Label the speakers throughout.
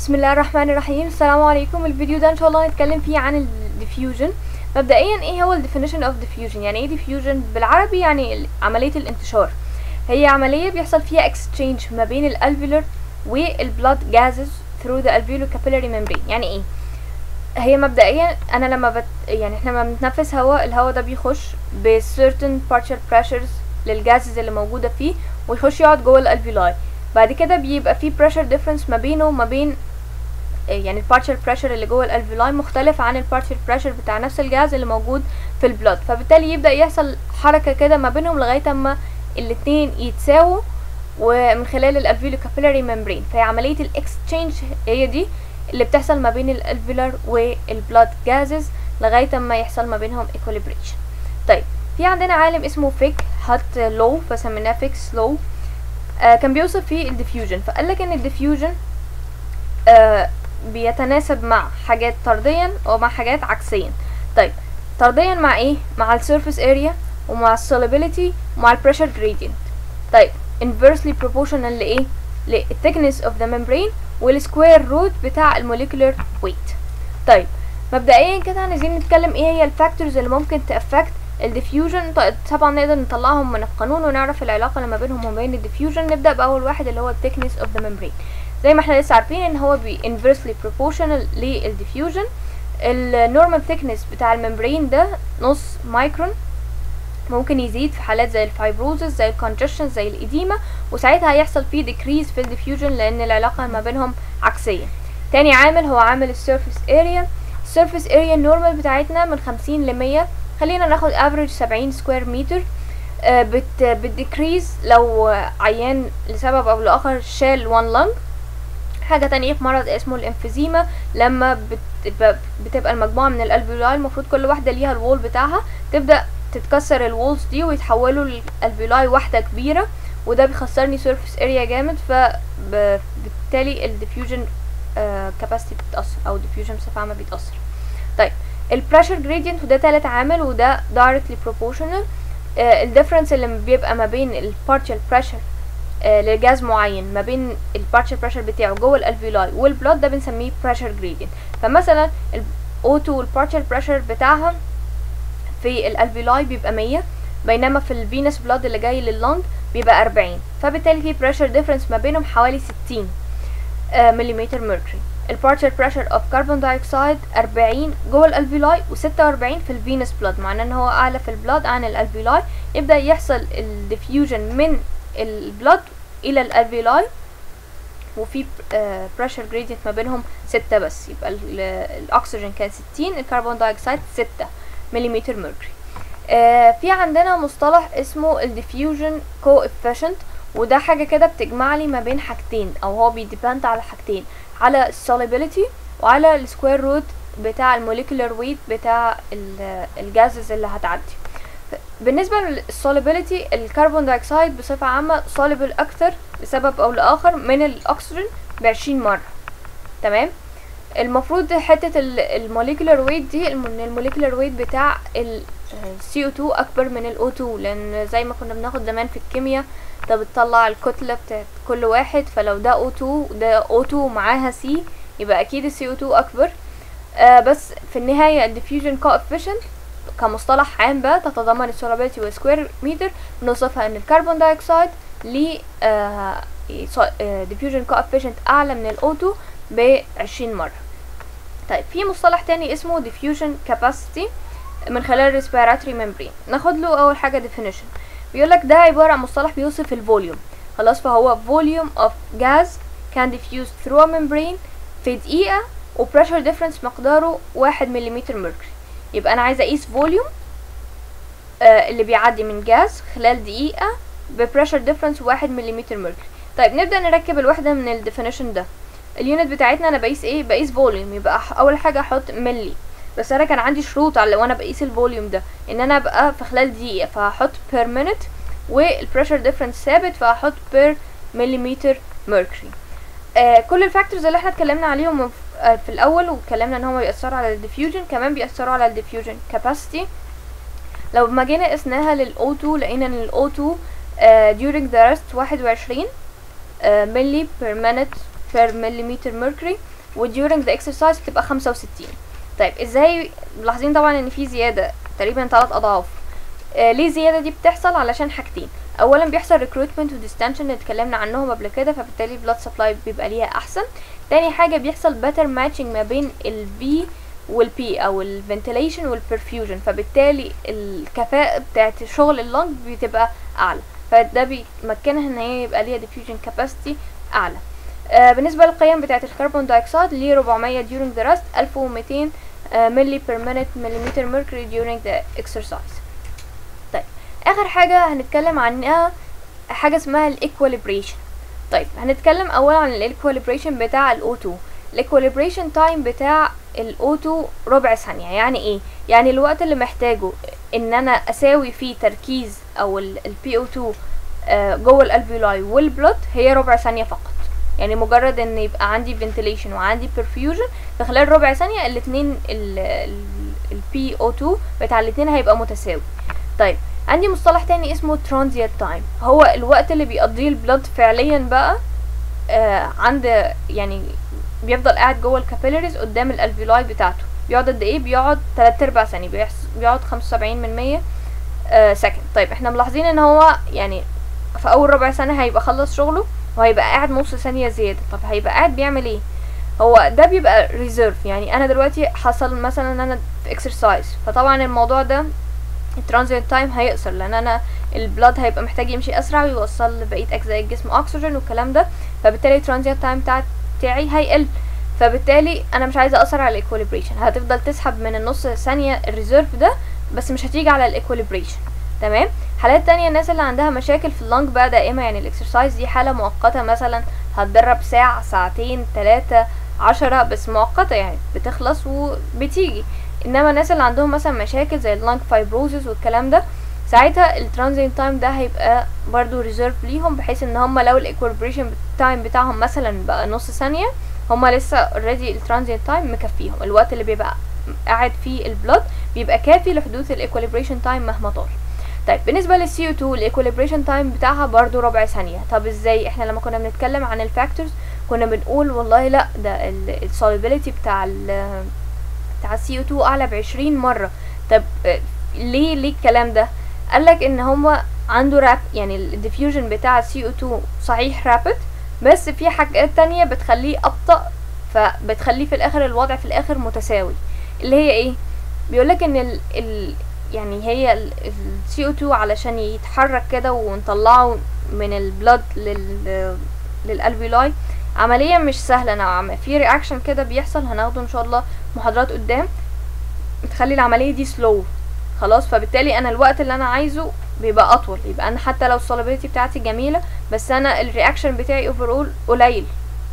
Speaker 1: بسم الله الرحمن الرحيم السلام عليكم الفيديو ده ان شاء الله هنتكلم فيه عن الديفيوجن مبدئيا ايه هو الديفينيشن اوف ديفيوجن يعني ايه ديفيوجن بالعربي يعني ال- عمليه الانتشار هي عمليه بيحصل فيها اكستشينج ما بين الالفيولر والبلاد جازز through the alveolar capillary membrane يعني ايه هي مبدئيا انا لما بت يعني احنا لما بنتنفس هواء الهواء ده بيخش ب certain partial pressures للجازز اللي موجوده فيه ويخش يقعد جوه الالفيولاي بعد كده بيبقى في pressure difference ما بينه وما بين يعني البارشال بريشر اللي جوه الالفيولاي مختلف عن البارشال بريشر بتاع نفس الجهاز اللي موجود في البلاد فبالتالي يبدا يحصل حركه كده ما بينهم لغايه اما الاتنين يتساووا ومن خلال الالفيولو كابيلاري ممبرين فهي عمليه الاكستشينج هي دي اللي بتحصل ما بين الالفيولار والبلاد جازز لغايه اما يحصل ما بينهم ايكوليبريشن طيب في عندنا عالم اسمه فيك هات لو فسميناه فيكس لو آه كان بيوصف فيه الديفيوجن فقال لك ان الديفيوجن آه بيتناسب مع حاجات طرديا ومع حاجات عكسيا طيب طرديا مع ايه مع السيرفيس اريا ومع السوليبيليتي ومع البريشر جريدينت طيب inversely proportional لايه للثيكنس اوف ذا membrane والسكوير روت بتاع الموليكولر ويت طيب مبدئيا كده عايزين نتكلم ايه هي الفاكتورز اللي ممكن تافكت الديفيوجن طبعا نقدر نطلعهم من القانون ونعرف العلاقه اللي ما بينهم وما بين الديفيوجن نبدا باول واحد اللي هو الثيكنس اوف ذا membrane زي ما احنا لسه عارفين ان هو بي inversely proportional للديفيوجن النورمال thickness بتاع الممبرين ده نص مايكرون ممكن يزيد في حالات زي الفايبروزس زي الكونجشن زي الإديمة وساعتها هيحصل فيه decrease في الديفيوجن لأن العلاقة ما بينهم عكسية تاني عامل هو عامل السيرفيس اريا السيرفيس اريا النورمال بتاعتنا من خمسين لمية خلينا ناخد افريج سبعين سكوير متر آه بت بتديكريز لو عيان لسبب او لاخر شال وان لنج حاجه تانية في مرض اسمه الانفيزيما لما بتبقى, بتبقى المجموعه من الالفيولاي المفروض كل واحده ليها الوول بتاعها تبدا تتكسر الوولز دي ويتحولوا الالفيولاي واحده كبيره وده بيخسرني سيرفيس اريا جامد فبالتالي الديفيوجن كاباسيتي بتتاثر او الديفيوجن بصفه عامه بيتاثر طيب البريشر جريدينت وده تالت عامل وده directly proportional الديفرنس اللي بيبقى ما بين البارشال بريشر آه لجاز معين ما بين البارشال بريشر بتاعه جوه الالفيولاي والبلاد ده بنسميه بريشر جريدينت فمثلا الاو2 البارشال بريشر بتاعها في الالفيولاي بيبقى 100 بينما في الفينس بلاد اللي جاي لللنج بيبقى 40 فبالتالي في بريشر ديفرنس ما بينهم حوالي 60 آه ملم ميركوري البارشال بريشر اوف كربون دايوكسيد 40 جوه الالفيولاي و46 في الفينس بلاد معناه ان هو اعلى في البلاد عن الالفيولاي يبدا يحصل الديفيوجن من البلد الى الالفيولاي وفي بريشر جريدينت ما بينهم ستة بس يبقى الاكسجين كان ستين الكربون دايوكسيد ستة ملم ميركوري آه في عندنا مصطلح اسمه الديفيوجن كوفيشنت وده حاجة كده بتجمع لي ما بين حاجتين او هو بيديبند على حاجتين على السوليبيليتي وعلى السكوير روت بتاع الموليكولر ويت بتاع الجازز اللي هتعدي بالنسبة للسوليبيليتي الكربون دايوكسيد بصفة عامة soluble أكتر لسبب أو لآخر من الأكسجين بعشرين مرة تمام المفروض حتة الموليكولر ويت دي الموليكولر ويت بتاع ال CO2 أكبر من ال O2 لأن زي ما كنا بناخد زمان في الكيمياء ده بتطلع الكتلة بتاعت كل واحد فلو ده O2 ده O2 معاها C يبقى أكيد ال CO2 أكبر آه بس في النهاية ال diffusion coefficient كمصطلح عام بقى تتضمن السولابيلتي والسكوير متر بنوصفها ان الكربون دايوكسيد ليه ديفيوجن كوفيشنت اعلى من الاوتو ب 20 مره طيب في مصطلح تاني اسمه ديفيوجن كاباسيتي من خلال respiratory membrane ناخد له اول حاجه definition بيقول لك ده عباره عن مصطلح بيوصف الفوليوم خلاص فهو volume of gas can diffuse through a membrane في دقيقه وبريشر ديفرنس مقداره واحد ملم ميركوري يبقى انا عايزه اقيس فوليوم آه اللي بيعدي من جاز خلال دقيقه ببريشر ديفرنس واحد ملم ميركوري طيب نبدا نركب الوحده من الديفينيشن ده اليونت بتاعتنا انا بقيس ايه بقيس فوليوم يبقى اول حاجه احط ملي بس انا كان عندي شروط على وانا بقيس الفوليوم ده ان انا ابقى في خلال دقيقه فهحط بير مينت والبريشر ديفرنس ثابت فهحط بير مليمتر ميركوري آه كل الفاكتورز اللي احنا اتكلمنا عليهم في الاول واتكلمنا ان هم بيأثروا على الديفيوجن كمان بيأثروا على الديفيوجن كاباسيتي لو ما جينا قسناها للO2 لقينا ان الO2 uh, during the rest 21 uh, ملي per minute per millimeter mercury و during the exercise بتبقى 65 طيب ازاي ملاحظين طبعا ان في زيادة تقريبا 3 اضعاف آه ليه الزيادة دي بتحصل علشان حاجتين اولا بيحصل recruitment و distension اللي اتكلمنا عنهم قبل كده فبالتالي blood supply بيبقى ليها احسن تاني حاجة بيحصل better matching ما بين ال V والبي او الفنتيليشن والبرفيوجن فبالتالي الكفاءة بتاعت شغل اللنج بتبقى اعلى فده بيمكنها ان هي يبقى ليها diffusion capacity اعلى آه بالنسبة للقيم بتاعت الكربون دايوكسيد ليه 400 during the rest 1200 آه ملي per minute millimeter mercury during the exercise طيب اخر حاجة هنتكلم عنها حاجة اسمها الايكواليبريشن طيب هنتكلم اولا عن الايكواليبريشن بتاع الاو 2 الايكواليبريشن تايم بتاع الاو 2 ربع ثانية يعني ايه يعني الوقت اللي محتاجه ان انا اساوي فيه تركيز او البي او 2 آه جوه الالفيولاي والبلود هي ربع ثانية فقط يعني مجرد ان يبقى عندي ventilation وعندي perfusion في خلال ربع ثانية الاتنين البي او 2 بتاع الاتنين هيبقى متساوي طيب عندي مصطلح تاني اسمه transient time هو الوقت اللي بيقضيه البلد فعليا بقى آه عند يعني بيفضل قاعد جوه الكابيلاريز قدام الالفيولاي بتاعته بيقعد قد ايه بيقعد تلات ارباع ثانية بيقعد خمسة وسبعين من مية آه سكند طيب احنا ملاحظين ان هو يعني في اول ربع سنة هيبقى خلص شغله وهيبقى قاعد نص ثانية زيادة طب هيبقى قاعد بيعمل ايه هو ده بيبقى ريزيرف يعني انا دلوقتي حصل مثلا ان انا في اكسرسايز فطبعا الموضوع ده الترانزيت تايم هيقصر لان انا البلاد هيبقى محتاج يمشي اسرع ويوصل لبقيه اجزاء الجسم اكسجين والكلام ده فبالتالي الترانزيت تايم بتاعي هيقل فبالتالي انا مش عايزه اثر على الايكوليبريشن هتفضل تسحب من النص ثانيه الريزيرف ده بس مش هتيجي على الايكوليبريشن تمام حالات تانية الناس اللي عندها مشاكل في اللنج بقى دائمة يعني الاكسرسايز دي حالة مؤقتة مثلا هتدرب ساعة ساعتين تلاتة عشرة بس مؤقتة يعني بتخلص وبتيجي انما الناس اللي عندهم مثلا مشاكل زي اللنج فايبروزز والكلام ده ساعتها الترانزيت تايم ده هيبقى برضو ريزيرف ليهم بحيث ان هم لو الايكوليبريشن تايم بتاعهم مثلا بقى نص ثانية هم لسه اوريدي الترانزيت تايم مكفيهم الوقت اللي بيبقى قاعد فيه البلد بيبقى كافي لحدوث الايكوليبريشن تايم مهما طال طيب بالنسبه للسي او 2 الايكوليبريشن تايم بتاعها برضو ربع ثانيه طب ازاي احنا لما كنا بنتكلم عن الفاكتورز كنا بنقول والله لا ده السوليبيليتي بتاع ال بتاع السي او 2 اعلى بعشرين مره طب ليه ليه الكلام ده قالك ان هو عنده راب يعني الديفيوجن بتاع السي او 2 صحيح رابid بس في حاجات تانية بتخليه ابطأ فبتخليه في الاخر الوضع في الاخر متساوي اللي هي ايه بيقولك ان ال, ال يعني هي ال CO2 علشان يتحرك كده ونطلعه من البلد لل للالفيولاي عملية مش سهلة نوعا ما في رياكشن كده بيحصل هناخده ان شاء الله محاضرات قدام بتخلي العملية دي سلو خلاص فبالتالي انا الوقت اللي انا عايزه بيبقى اطول يبقى انا حتى لو السولابيلتي بتاعتي جميلة بس انا الرياكشن بتاعي اوفرول قليل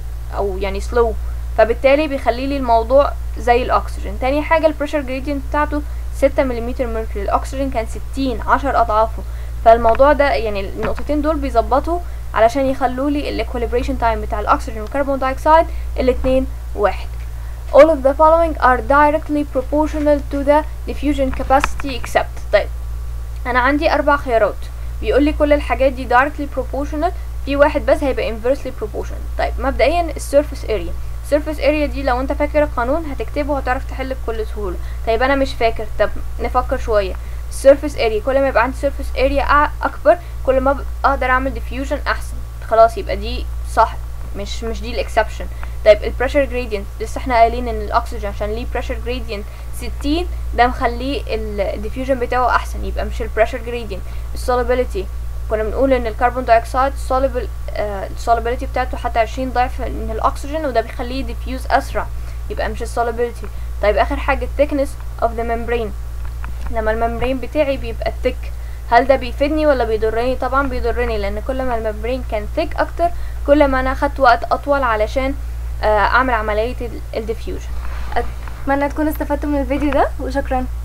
Speaker 1: او يعني سلو فبالتالي بيخلي لي الموضوع زي الاكسجين تاني حاجة البريشر جريدينت بتاعته ستة مليمتر ميركوري الاكسجين كان ستين عشر اضعافه فالموضوع ده يعني النقطتين دول بيظبطوا علشان يخلوا لي الايكوليبريشن تايم بتاع الاكسجين والكربون دايوكسيد الاتنين واحد all of the following are directly proportional to the diffusion capacity except طيب انا عندي اربع خيارات بيقول لي كل الحاجات دي directly proportional في واحد بس هيبقى inversely proportional طيب مبدئيا السيرفيس اريا السيرفيس اريا دي لو انت فاكر القانون هتكتبه وهتعرف تحل بكل سهوله طيب انا مش فاكر طب نفكر شويه السيرفيس اريا كل ما يبقى عندي سيرفيس اريا اكبر كل ما اقدر اعمل ديفيوجن احسن خلاص يبقى دي صح مش مش دي الاكسبشن طيب البريشر جريدينت لسه احنا قايلين ان الاكسجين عشان ليه بريشر جريدينت 60 ده مخليه الديفيوجن بتاعه احسن يبقى مش البريشر جريدينت السوليبيليتي كنا بنقول ان الكربون دايوكسيد سوليبل السوليبيليتي بتاعته حتى 20 ضعف من الاكسجين وده بيخليه ديفيوز اسرع يبقى مش السوليبيليتي طيب اخر حاجه الثيكنس اوف ذا ممبرين لما الممبرين بتاعي بيبقى ثيك هل ده بيفيدني ولا بيضرني طبعا بيضرني لان كل ما الممبرين كان ثيك اكتر كل ما انا خدت وقت اطول علشان اعمل عمليه الديفيوجن
Speaker 2: اتمنى تكونوا استفدتوا من الفيديو ده وشكرا